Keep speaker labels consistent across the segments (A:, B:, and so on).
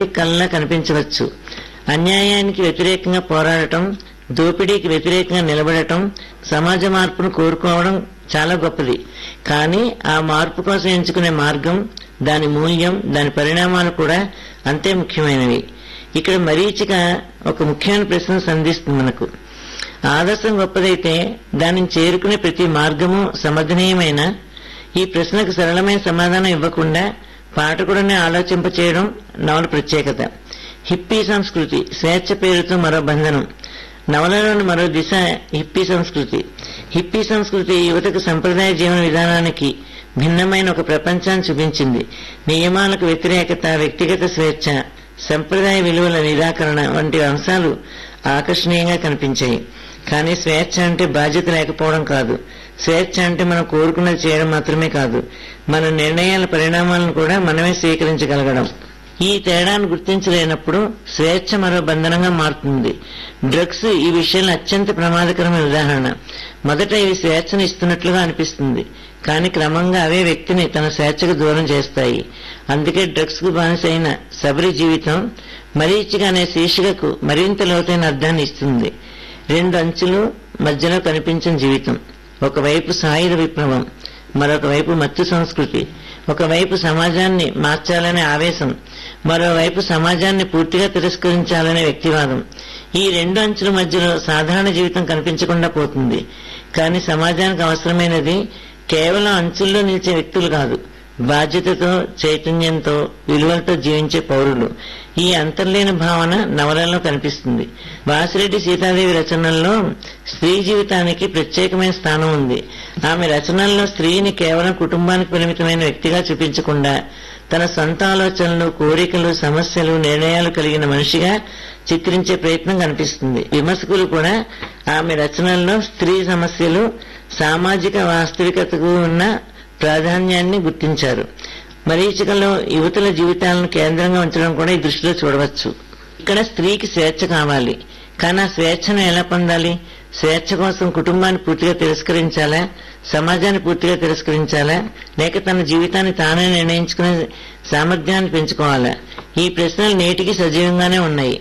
A: కల్లా కనిపించవచ్చు అన్యాయానికి వ్యతిరేకంగా పోరాడటం దోపిడీకి వ్యతిరేకంగా నిలబడటం సమాజ మార్పును కోరుకోవడం చాలా గొప్పది కానీ ఆ మార్పు కోసం ఎంచుకునే మార్గం దాని మూల్యం దాని పరిణామాలు కూడా అంతే ముఖ్యమైనవి ఇక్కడ మరీచిక ఒక ముఖ్యమైన ప్రశ్న సంధిస్తుంది మనకు ఆదర్శం గొప్పదైతే దానిని చేరుకునే ప్రతి మార్గము సమర్థనీయమైన ఈ ప్రశ్నకు సరళమైన సమాధానం ఇవ్వకుండా పాఠకుడిని ఆలోచింప చేయడం నవల ప్రత్యేకత హిప్పీ సంస్కృతి స్వేచ్ఛ పేరుతో మరో బంధనం నవలలోని మరో దిశ హిప్పీ సంస్కృతి హిప్పీ సంస్కృతి యువతకు సంప్రదాయ జీవన విధానానికి భిన్నమైన ఒక ప్రపంచాన్ని చూపించింది నియమాలకు వ్యతిరేకత వ్యక్తిగత స్వేచ్ఛ సంప్రదాయ విలువల నిరాకరణ వంటి అంశాలు ఆకర్షణీయంగా కనిపించాయి కానీ స్వేచ్ఛ అంటే బాధ్యత లేకపోవడం కాదు స్వేచ్ఛ అంటే మనం కోరుకున్నది చేయడం మాత్రమే కాదు మన నిర్ణయాల పరిణామాలను కూడా మనమే స్వీకరించగలగడం ఈ తేడాను గుర్తించలేనప్పుడు స్వేచ్ఛ మరో బంధనంగా మారుతుంది డ్రగ్స్ ఈ విషయంలో అత్యంత ప్రమాదకరమైన ఉదాహరణ మొదట ఇవి స్వేచ్ఛను ఇస్తున్నట్లుగా అనిపిస్తుంది కానీ క్రమంగా అవే వ్యక్తిని తన స్వేచ్ఛకు దూరం చేస్తాయి అందుకే డ్రగ్స్ కు బానిసైన శబరి జీవితం మరీచిగా అనే శీర్షికకు మరింత లోతైన అర్థాన్ని ఇస్తుంది రెండు అంచులు మధ్యలో కనిపించిన జీవితం ఒకవైపు సాయుధ విప్లవం మరొక వైపు మత్తు సంస్కృతి ఒకవైపు సమాజాన్ని మార్చాలనే ఆవేశం మరోవైపు సమాజాన్ని పూర్తిగా తిరస్కరించాలనే వ్యక్తివాదం ఈ రెండు అంచుల మధ్యలో సాధారణ జీవితం కనిపించకుండా పోతుంది కానీ సమాజానికి అవసరమైనది కేవలం అంచుల్లో నిలిచే వ్యక్తులు కాదు బాధ్యతతో చైతన్యంతో విలువలతో జీవించే పౌరులు ఈ అంతర్లేని భావన నవలలో కనిపిస్తుంది వాసిరెడ్డి సీతాదేవి రచనల్లో స్త్రీ జీవితానికి ప్రత్యేకమైన స్థానం ఉంది ఆమె రచనల్లో స్త్రీని కేవలం కుటుంబానికి పరిమితమైన వ్యక్తిగా చూపించకుండా తన సొంత ఆలోచనలు కోరికలు సమస్యలు నిర్ణయాలు కలిగిన మనిషిగా చిత్రించే ప్రయత్నం కనిపిస్తుంది విమర్శకులు కూడా ఆమె రచనల్లో స్త్రీ సమస్యలు సామాజిక వాస్తవికతకు ఉన్న ప్రాధాన్యాన్ని గుర్తించారు మరీచికలో యువతుల జీవితాలను కేంద్రంగా ఉంచడం కూడా ఈ దృష్టిలో చూడవచ్చు ఇక్కడ స్త్రీకి స్వేచ్ఛ కావాలి కానీ ఆ స్వేచ్ఛను ఎలా పొందాలి స్వేచ్ఛ కోసం కుటుంబాన్ని పూర్తిగా తిరస్కరించాలా సమాజాన్ని పూర్తిగా తిరస్కరించాలా లేక తన జీవితాన్ని తానే నిర్ణయించుకునే సామర్థ్యాన్ని పెంచుకోవాలా ఈ ప్రశ్నలు నేటికి సజీవంగానే ఉన్నాయి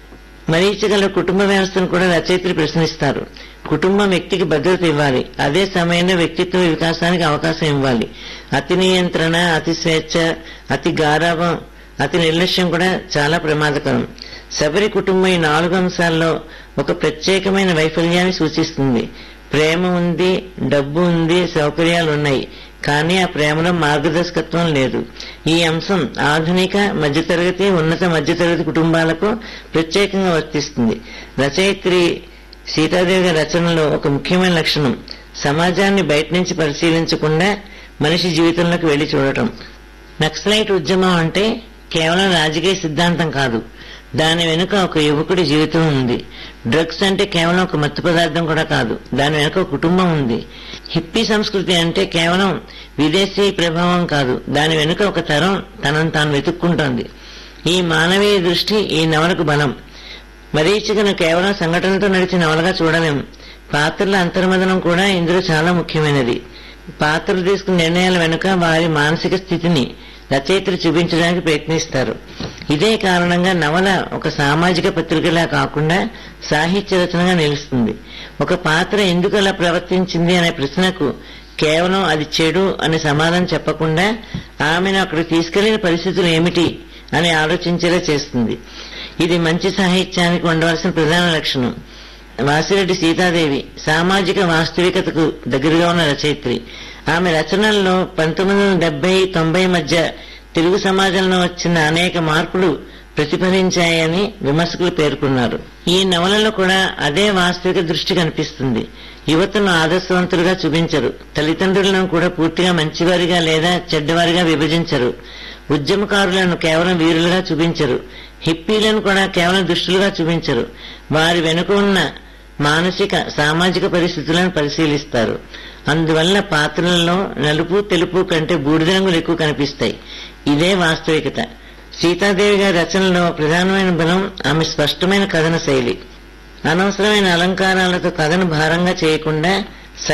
A: మరీచగల కుటుంబ వ్యవస్థను కూడా రచయితలు ప్రశ్నిస్తారు కుటుంబం వ్యక్తికి భద్రత ఇవ్వాలి అదే సమయంలో వ్యక్తిత్వ వికాసానికి అవకాశం ఇవ్వాలి అతి నియంత్రణ అతి స్వేచ్ఛ అతి గారాభం అతి నిర్లక్ష్యం కూడా చాలా ప్రమాదకరం శబరి కుటుంబం ఈ నాలుగు అంశాల్లో ఒక ప్రత్యేకమైన వైఫల్యాన్ని సూచిస్తుంది ప్రేమ ఉంది డబ్బు ఉంది సౌకర్యాలు ఉన్నాయి కానీ ఆ ప్రేమలో మార్గదర్శకత్వం లేదు ఈ అంశం ఆధునిక మధ్యతరగతి ఉన్నత మధ్యతరగతి కుటుంబాలకు ప్రత్యేకంగా వర్తిస్తుంది రచయిత్రి సీతాదేవి గారి రచనలో ఒక ముఖ్యమైన లక్షణం సమాజాన్ని బయట నుంచి పరిశీలించకుండా మనిషి జీవితంలోకి వెళ్లి చూడటం నక్సలైట్ ఉద్యమం అంటే కేవలం రాజకీయ సిద్ధాంతం కాదు దాని వెనుక ఒక యువకుడి జీవితం ఉంది డ్రగ్స్ అంటే కేవలం ఒక మత్తు పదార్థం కూడా కాదు దాని వెనుక ఒక కుటుంబం ఉంది హిప్పీ సంస్కృతి అంటే కేవలం విదేశీ ప్రభావం కాదు దాని వెనుక ఒక తరం తనను తాను వెతుక్కుంటోంది ఈ మానవీయ దృష్టి ఈ నవలకు బలం మరీచికను కేవలం సంఘటనతో నడిచిన నవలగా చూడలేం పాత్రల అంతర్మదనం కూడా ఇందులో చాలా ముఖ్యమైనది పాత్రలు తీసుకున్న నిర్ణయాల వెనుక వారి మానసిక స్థితిని రచయితలు చూపించడానికి ప్రయత్నిస్తారు ఇదే కారణంగా నవల ఒక సామాజిక పత్రికలా కాకుండా సాహిత్య రచనగా నిలుస్తుంది ఒక పాత్ర ఎందుకు అలా ప్రవర్తించింది అనే ప్రశ్నకు కేవలం అది చెడు అని సమాధానం చెప్పకుండా ఆమెను అక్కడ తీసుకెళ్లిన పరిస్థితులు ఏమిటి అని ఆలోచించేలా చేస్తుంది ఇది మంచి సాహిత్యానికి ఉండవలసిన ప్రధాన లక్షణం వాసిరెడ్డి సీతాదేవి సామాజిక వాస్తవికతకు దగ్గరగా ఉన్న రచయిత్రి ఆమె రచనల్లో పంతొమ్మిది వందల డెబ్బై తొంభై మధ్య తెలుగు సమాజంలో వచ్చిన అనేక మార్పులు ప్రతిఫలించాయని విమర్శకులు పేర్కొన్నారు ఈ నవలలో కూడా అదే వాస్తవిక దృష్టి కనిపిస్తుంది యువతను ఆదర్శవంతులుగా చూపించరు తల్లిదండ్రులను కూడా పూర్తిగా మంచివారిగా లేదా చెడ్డవారిగా విభజించరు ఉద్యమకారులను కేవలం వీరులుగా చూపించరు హిప్పీలను కూడా కేవలం దుష్టులుగా చూపించరు వారి వెనుక ఉన్న మానసిక సామాజిక పరిస్థితులను పరిశీలిస్తారు అందువల్ల పాత్రలలో నలుపు తెలుపు కంటే బూడిద రంగులు ఎక్కువ కనిపిస్తాయి ఇదే వాస్తవికత సీతాదేవి గారి రచనలో ప్రధానమైన బలం ఆమె స్పష్టమైన కథన శైలి అనవసరమైన అలంకారాలతో కథను భారంగా చేయకుండా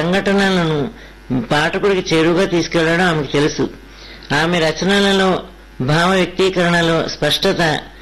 A: సంఘటనలను పాఠకుడికి చేరువుగా తీసుకెళ్లడం ఆమెకు తెలుసు ఆమె రచనలలో భావ వ్యక్తీకరణలో స్పష్టత